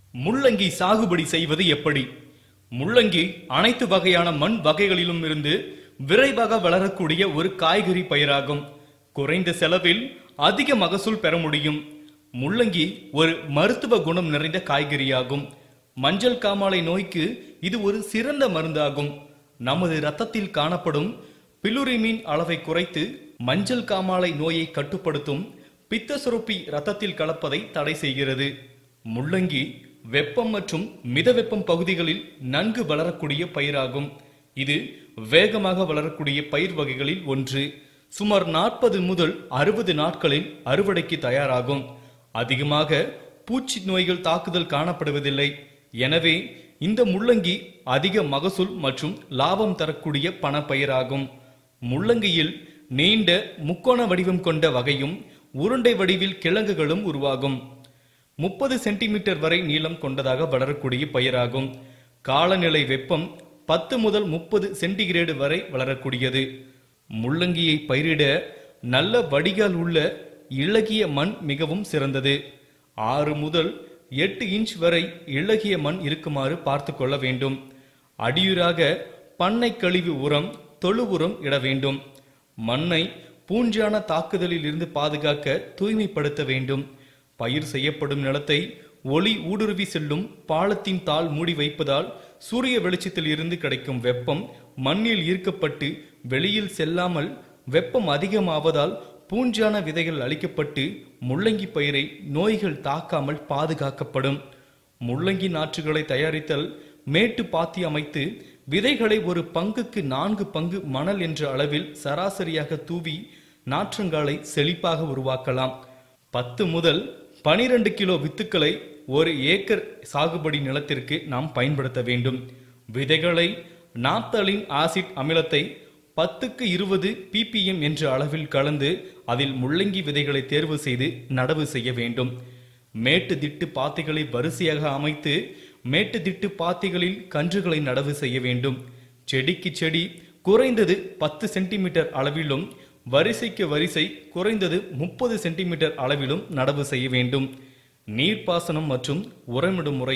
முள்ளங்கி சாகுபடி செய்வது எப்படி முள்ளங்கி அனைத்து வகையான மண் வகைகளிலும் இருந்து விரைவாக வளரக்கூடிய ஒரு காய்கறி பயிராகும் குறைந்த செலவில் அதிக மகசூல் பெற முடியும் முள்ளங்கி ஒரு மருத்துவ குணம் நிறைந்த காய்கறியாகும் மஞ்சள் காமாலை நோய்க்கு இது ஒரு சிறந்த மருந்தாகும் நமது இரத்தத்தில் காணப்படும் பிலுரிமின் அளவை குறைத்து மஞ்சள் காமாலை நோயை கட்டுப்படுத்தும் பித்த சுரப்பி இரத்தத்தில் கலப்பதை தடை செய்கிறது முள்ளங்கி வெப்பம் மற்றும் மிதவெப்பம் பகுதிகளில் நன்கு வளரக்கூடிய பயிராகும் இது வேகமாக வளரக்கூடிய பயிர் வகைகளில் ஒன்று சுமார் நாற்பது முதல் அறுபது நாட்களில் அறுவடைக்கு தயாராகும் அதிகமாக பூச்சி நோய்கள் தாக்குதல் காணப்படுவதில்லை எனவே இந்த முள்ளங்கி அதிக மகசூல் மற்றும் லாபம் தரக்கூடிய பணப்பயிராகும் முள்ளங்கியில் நீண்ட முக்கோண வடிவம் கொண்ட வகையும் உருண்டை வடிவில் கிழங்குகளும் உருவாகும் முப்பது சென்டிமீட்டர் வரை நீளம் கொண்டதாக வளரக்கூடிய பயிராகும் காலநிலை வெப்பம் பத்து முதல் முப்பது சென்டிகிரேடு வரை வளரக்கூடியது முள்ளங்கியை பயிரிட நல்ல வடிகால் உள்ள இளகிய மண் மிகவும் சிறந்தது ஆறு முதல் எட்டு இன்ச் வரை இளகிய மண் இருக்குமாறு பார்த்து கொள்ள வேண்டும் அடியுறாக பண்ணை கழிவு உரம் தொழு உரம் இட வேண்டும் மண்ணை பூஞ்சான தாக்குதலில் இருந்து பாதுகாக்க தூய்மைப்படுத்த வேண்டும் பயிர் செய்யப்படும் நிலத்தை ஒளி ஊடுருவி செல்லும் பாலத்தின் தாள் மூடி வைப்பதால் சூரிய வெளிச்சத்தில் இருந்து கிடைக்கும் வெப்பம் மண்ணில் ஈர்க்கப்பட்டு வெளியில் செல்லாமல் வெப்பம் அதிகமாவதால் பூஞ்சான விதைகள் அளிக்கப்பட்டு முள்ளங்கி பயிரை நோய்கள் தாக்காமல் பாதுகாக்கப்படும் முள்ளங்கி நாற்றுகளை தயாரித்தல் மேட்டு பாத்தி அமைத்து விதைகளை ஒரு பங்குக்கு நான்கு பங்கு மணல் என்ற அளவில் சராசரியாக தூவி நாற்றங்காலை செழிப்பாக உருவாக்கலாம் பத்து முதல் பனிரெண்டு கிலோ வித்துக்களை ஒரு ஏக்கர் சாகுபடி நிலத்திற்கு நாம் பயன்படுத்த வேண்டும் விதைகளை நாப்தலின் ஆசிட் அமிலத்தை பத்துக்கு இருபது பிபிஎம் என்ற அளவில் கலந்து அதில் முள்ளங்கி விதைகளை தேர்வு செய்து நடவு செய்ய வேண்டும் மேட்டு திட்டு பாத்திகளை வரிசையாக அமைத்து மேட்டு திட்டு பாத்திகளில் கன்றுகளை நடவு செய்ய வேண்டும் செடிக்கு செடி குறைந்தது பத்து சென்டிமீட்டர் அளவிலும் வரிசைக்கு வரிசை குறைந்தது முப்பது சென்டிமீட்டர் அளவிலும் நடவு செய்ய வேண்டும் நீர்ப்பாசனம் மற்றும் உரமிடும் முறை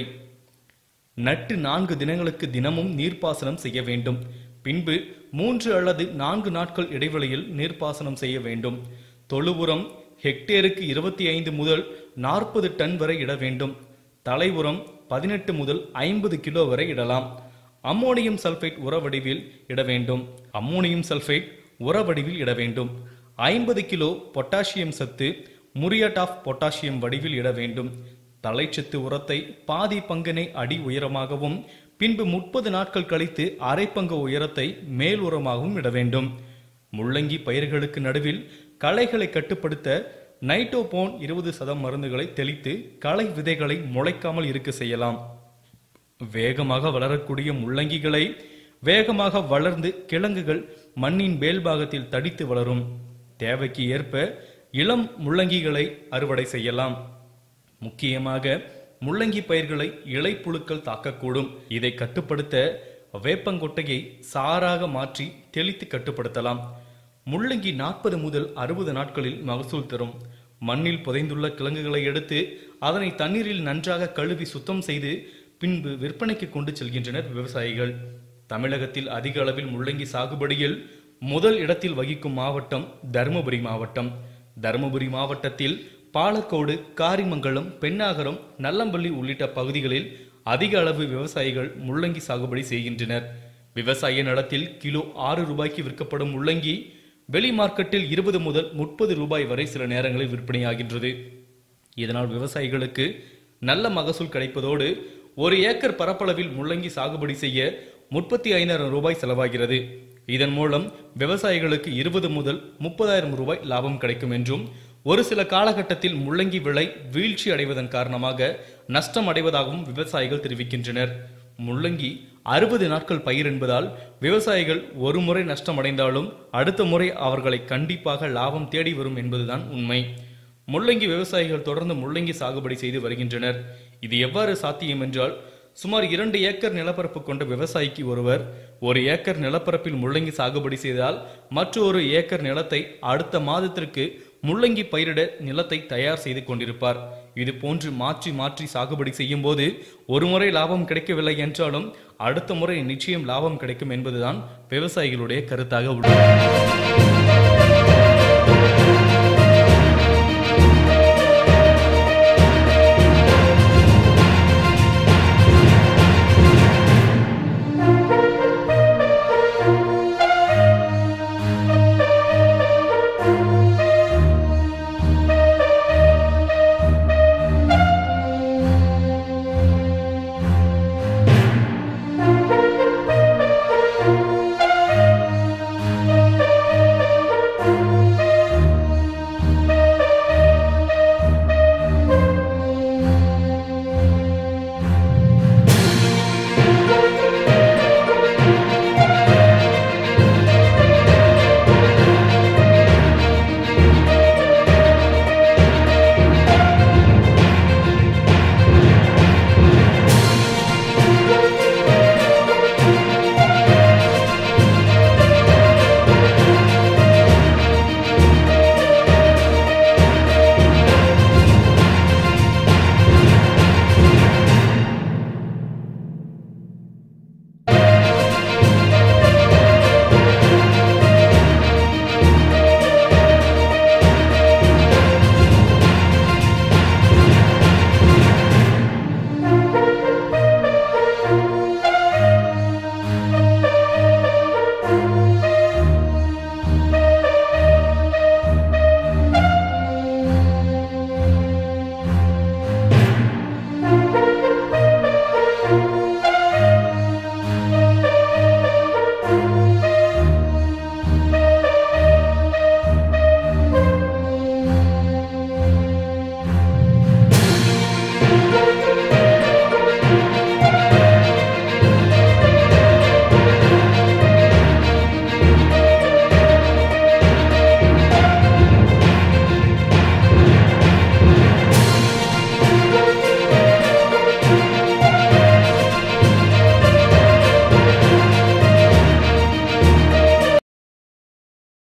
நட்டு நான்கு தினங்களுக்கு தினமும் நீர்ப்பாசனம் செய்ய வேண்டும் பின்பு மூன்று அல்லது நான்கு நாட்கள் இடைவெளியில் நீர்ப்பாசனம் செய்ய வேண்டும் தொழு உரம் ஹெக்டேருக்கு இருபத்தி ஐந்து முதல் நாற்பது டன் வரை இட வேண்டும் தலை உரம் பதினெட்டு முதல் ஐம்பது கிலோ வரை இடலாம் அம்மோனியம் சல்பேட் உர வடிவில் இட வேண்டும் அம்மோனியம் சல்பேட் உர வடிவில் இட வேண்டும் ஐம்பது கிலோ பொட்டாசியம் சத்து முரியட் ஆஃப் பொட்டாசியம் வடிவில் இட வேண்டும் தலைச்சத்து உரத்தை பாதி பங்கினை அடி உயரமாகவும் பின்பு முப்பது நாட்கள் கழித்து அரை பங்கு உயரத்தை மேல் உரமாகவும் இட வேண்டும் முள்ளங்கி பயிர்களுக்கு நடுவில் களைகளை கட்டுப்படுத்த நைட்டோபோன் இருபது சதம் மருந்துகளை தெளித்து களை விதைகளை முளைக்காமல் இருக்க செய்யலாம் வேகமாக வளரக்கூடிய முள்ளங்கிகளை வேகமாக வளர்ந்து கிழங்குகள் மண்ணின் மேல்பாகத்தில் தடித்து வளரும் தேவைக்கு ஏற்ப இளம் முள்ளங்கிகளை அறுவடை செய்யலாம் முக்கியமாக முள்ளங்கி பயிர்களை இலைப்புழுக்கள் தாக்கக்கூடும் இதை கட்டுப்படுத்த வேப்பங்கொட்டையை சாராக மாற்றி தெளித்து கட்டுப்படுத்தலாம் முள்ளங்கி நாற்பது முதல் அறுபது நாட்களில் மகசூல் தரும் மண்ணில் புதைந்துள்ள கிழங்குகளை எடுத்து அதனை தண்ணீரில் நன்றாக கழுவி சுத்தம் செய்து பின்பு விற்பனைக்கு கொண்டு செல்கின்றனர் விவசாயிகள் தமிழகத்தில் அதிக அளவில் முள்ளங்கி சாகுபடியில் முதல் இடத்தில் வகிக்கும் மாவட்டம் தருமபுரி மாவட்டம் தருமபுரி மாவட்டத்தில் பாலக்கோடு காரிமங்கலம் பெண்ணாகரம் நல்லம்பள்ளி உள்ளிட்ட பகுதிகளில் அதிக அளவு விவசாயிகள் முள்ளங்கி சாகுபடி செய்கின்றனர் விவசாய நிலத்தில் கிலோ ஆறு ரூபாய்க்கு விற்கப்படும் முள்ளங்கி வெளி மார்க்கெட்டில் இருபது முதல் முப்பது ரூபாய் வரை சில நேரங்களில் விற்பனையாகின்றது இதனால் விவசாயிகளுக்கு நல்ல மகசூல் கிடைப்பதோடு ஒரு ஏக்கர் பரப்பளவில் முள்ளங்கி சாகுபடி செய்ய முப்பத்தி ஐந்தாயிரம் ரூபாய் செலவாகிறது இதன் மூலம் விவசாயிகளுக்கு இருபது முதல் முப்பதாயிரம் ரூபாய் லாபம் கிடைக்கும் என்றும் ஒரு சில காலகட்டத்தில் முள்ளங்கி விலை வீழ்ச்சி அடைவதன் காரணமாக நஷ்டம் அடைவதாகவும் விவசாயிகள் தெரிவிக்கின்றனர் முள்ளங்கி அறுபது நாட்கள் பயிர் என்பதால் விவசாயிகள் ஒரு முறை நஷ்டம் அடைந்தாலும் அடுத்த முறை அவர்களை கண்டிப்பாக லாபம் தேடி வரும் என்பதுதான் உண்மை முள்ளங்கி விவசாயிகள் தொடர்ந்து முள்ளங்கி சாகுபடி செய்து வருகின்றனர் இது எவ்வாறு சாத்தியம் என்றால் சுமார் இரண்டு ஏக்கர் நிலப்பரப்பு கொண்ட விவசாயிக்கு ஒருவர் ஒரு ஏக்கர் நிலப்பரப்பில் முள்ளங்கி சாகுபடி செய்தால் மற்றொரு ஏக்கர் நிலத்தை அடுத்த மாதத்திற்கு முள்ளங்கி பயிரிட நிலத்தை தயார் செய்து கொண்டிருப்பார் இது போன்று மாற்றி மாற்றி சாகுபடி செய்யும் போது ஒரு முறை லாபம் கிடைக்கவில்லை என்றாலும் அடுத்த முறை நிச்சயம் லாபம் கிடைக்கும் என்பதுதான் விவசாயிகளுடைய கருத்தாக உள்ளது